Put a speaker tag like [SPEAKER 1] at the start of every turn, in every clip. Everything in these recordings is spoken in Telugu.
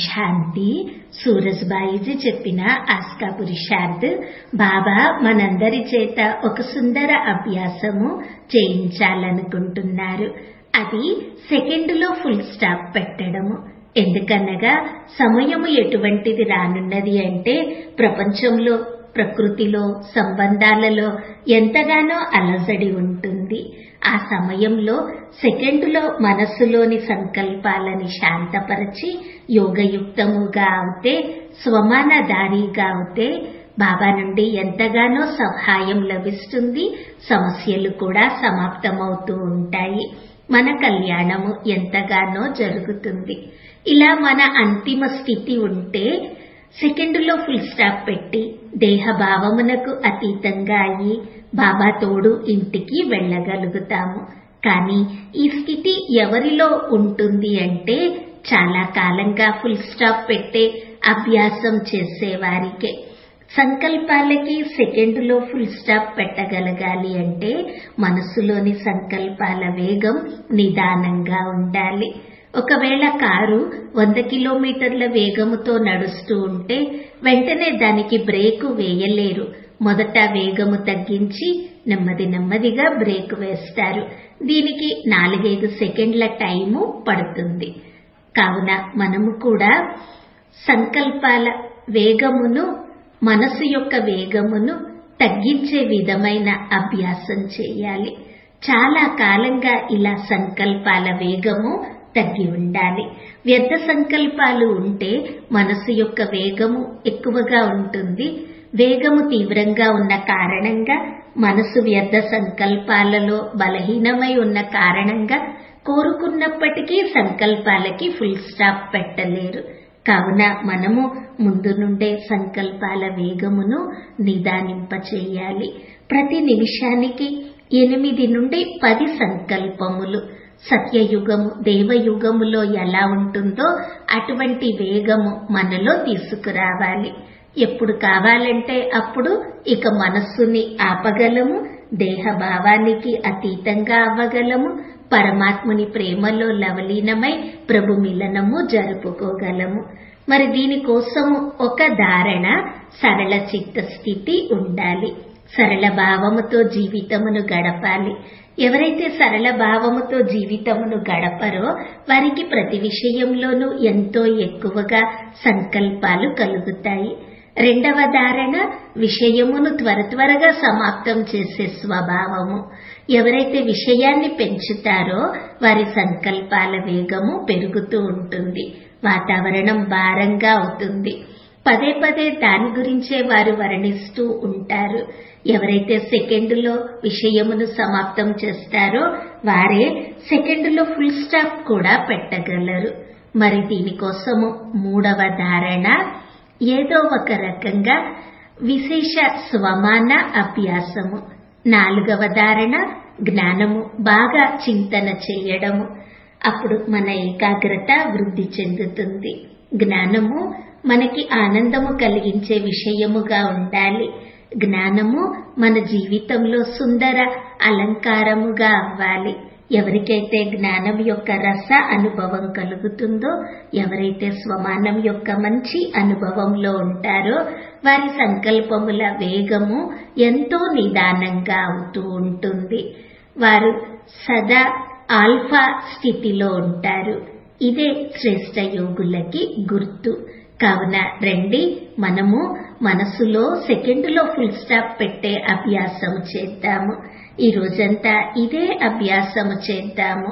[SPEAKER 1] శాంతి సూరజ్బాయిజీ చెప్పిన ఆస్కా పురుషార్థ్ బాబా మనందరి చేత ఒక సుందర అభ్యాసము చేయించాలనుకుంటున్నారు అది సెకండ్లో ఫుల్ స్టాప్ పెట్టడము ఎందుకనగా సమయము ఎటువంటిది రానున్నది అంటే ప్రపంచంలో ప్రకృతిలో సంబంధాలలో ఎంతగానో అలజడి ఉంటుంది ఆ సమయంలో సెకండులో మనస్సులోని సంకల్పాలని శాంతపరిచి యోగయుక్తముగా అవుతే స్వమానదారిగా అవుతే బాబా నుండి ఎంతగానో సహాయం లభిస్తుంది సమస్యలు కూడా సమాప్తమవుతూ ఉంటాయి మన కళ్యాణము ఎంతగానో జరుగుతుంది ఇలా మన అంతిమ స్థితి ఉంటే సెకండులో ఫుల్ స్టాప్ పెట్టి దేహ భావమునకు అతీతంగా అయ్యి బాబా తోడు ఇంటికి వెళ్ళగలుగుతాము కానీ ఈ స్థితి ఎవరిలో ఉంటుంది అంటే చాలా కాలంగా ఫుల్ స్టాప్ పెట్టే అభ్యాసం చేసేవారికే సంకల్పాలకి సెకండులో ఫుల్ స్టాప్ పెట్టగలగాలి అంటే మనసులోని సంకల్పాల వేగం నిదానంగా ఉండాలి ఒకవేళ కారు వంద కిలోమీటర్ల వేగముతో నడుస్తూ ఉంటే వెంటనే దానికి బ్రేకు వేయలేరు మొదట వేగము తగ్గించి నెమ్మది నెమ్మదిగా బ్రేక్ వేస్తారు దీనికి నాలుగైదు సెకండ్ల టైము పడుతుంది కావున మనము కూడా సంకల్పాల వేగమును మనసు యొక్క వేగమును తగ్గించే విధమైన అభ్యాసం చేయాలి చాలా కాలంగా ఇలా సంకల్పాల వేగము తగ్గి ఉండాలి వ్యర్థ సంకల్పాలు ఉంటే మనసు యొక్క వేగము ఎక్కువగా ఉంటుంది వేగము తీవ్రంగా ఉన్న కారణంగా మనసు వ్యర్థ సంకల్పాలలో బలహీనమై ఉన్న కారణంగా కోరుకున్నప్పటికీ సంకల్పాలకి ఫుల్ స్టాప్ పెట్టలేరు కావున మనము ముందు నుండే సంకల్పాల వేగమును నిదానింపచేయాలి ప్రతి నిమిషానికి ఎనిమిది నుండి పది సంకల్పములు సత్యయుగము దేవయుగములో ఎలా ఉంటుందో అటువంటి వేగము మనలో తీసుకురావాలి ఎప్పుడు కావాలంటే అప్పుడు ఇక మనస్సుని ఆపగలము దేహ భావానికి అతీతంగా అవ్వగలము పరమాత్ముని ప్రేమలో లవలీనమై ప్రభు మిలనము జరుపుకోగలము మరి దీనికోసము ఒక ధారణ సరళ చిత్త స్థితి ఉండాలి సరళ భావముతో జీవితమును గడపాలి ఎవరైతే సరళ భావముతో జీవితమును గడపరో వారికి ప్రతి విషయంలోనూ ఎంతో ఎక్కువగా సంకల్పాలు కలుగుతాయి రెండవ ధారణ విషయమును త్వర త్వరగా సమాప్తం చేసే స్వభావము ఎవరైతే విషయాన్ని పెంచుతారో వారి సంకల్పాల వేగము పెరుగుతూ ఉంటుంది వాతావరణం భారంగా అవుతుంది పదే పదే దాని గురించే వారు వర్ణిస్తూ ఉంటారు ఎవరైతే సెకండులో విషయమును సమాప్తం చేస్తారో వారే సెకండులో ఫుల్ స్టాప్ కూడా పెట్టగలరు మరి దీనికోసము మూడవ ధారణ ఏదో ఒక రకంగా విశేష స్వమాన అభ్యాసము నాలుగవ ధారణ జ్ఞానము బాగా చింతన చేయడము అప్పుడు మన ఏకాగ్రత వృద్ధి చెందుతుంది జ్ఞానము మనకి ఆనందము కలిగించే విషయముగా ఉండాలి జ్ఞానము మన జీవితంలో సుందర అలంకారముగా అవ్వాలి ఎవరికైతే జ్ఞానం యొక్క రస అనుభవం కలుగుతుందో ఎవరైతే స్వమానం యొక్క మంచి అనుభవంలో ఉంటారో వారి సంకల్పముల వేగము ఎంతో నిదానంగా అవుతూ ఉంటుంది వారు సదా ఆల్ఫా స్థితిలో ఉంటారు ఇదే శ్రేష్ట యోగులకి గుర్తు కావున రండి మనము మనసులో సెకండులో ఫుల్ స్టాప్ పెట్టే అభ్యాసం చేద్దాము ఈ రోజంతా ఇదే అభ్యాసము చేద్దాము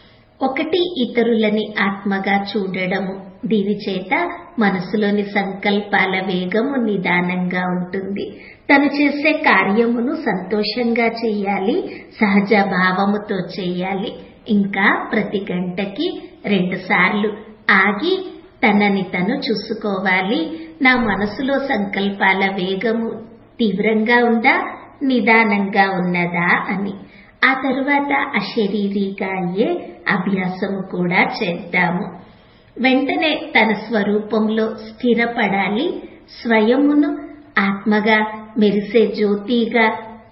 [SPEAKER 1] ఒకటి ఇతరులని ఆత్మగా చూడడము దీని చేత మనసులోని సంకల్పాల వేగము నిదానంగా ఉంటుంది తను చేసే కార్యమును సంతోషంగా చేయాలి సహజ భావముతో చేయాలి ఇంకా ప్రతి గంటకి రెండు సార్లు ఆగి తనని తను చూసుకోవాలి నా మనసులో సంకల్పాల వేగము తీవ్రంగా ఉందా నిదానంగా ఉన్నదా అని ఆ తరువాత అశరీరీగా అయ్యే అభ్యాసము కూడా చేద్దాము వెంటనే తన స్వరూపంలో స్థిరపడాలి స్వయమును ఆత్మగా మెరిసే జ్యోతిగా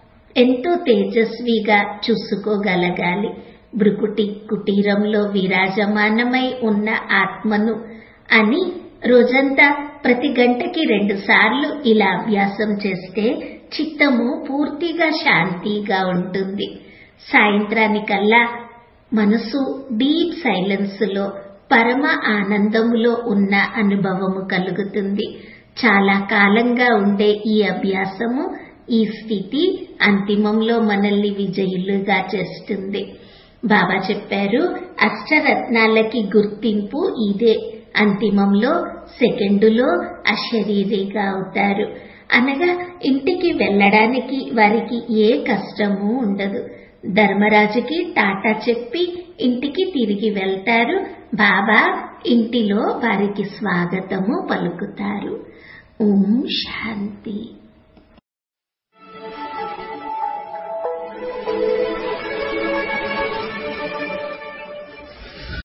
[SPEAKER 1] ఎంతో తేజస్విగా చూసుకోగలగాలి భృకుటి కుటీరంలో విరాజమానమై ఉన్న ఆత్మను అని రోజంతా ప్రతి గంటకి రెండు సార్లు ఇలా అభ్యాసం చేస్తే చిత్తము పూర్తిగా శాంతిగా ఉంటుంది సాయంత్రానికల్లా మనసు డీప్ సైలెన్స్ లో పరమ ఆనందములో ఉన్న అనుభవము కలుగుతుంది చాలా కాలంగా ఉండే ఈ అభ్యాసము ఈ స్థితి అంతిమంలో మనల్ని విజయులుగా చేస్తుంది బాబా చెప్పారు అష్టరత్నాలకి గుర్తింపు ఇదే అంతిమంలో సెకండులో అశరీరిగా అవుతారు అనగా ఇంటికి వెళ్ళడానికి వారికి ఏ కష్టము ఉండదు ధర్మరాజుకి టాటా చెప్పి ఇంటికి తిరిగి వెళ్తారు బాబా ఇంటిలో వారికి స్వాగతము పలుకుతారు ఓం శాంతి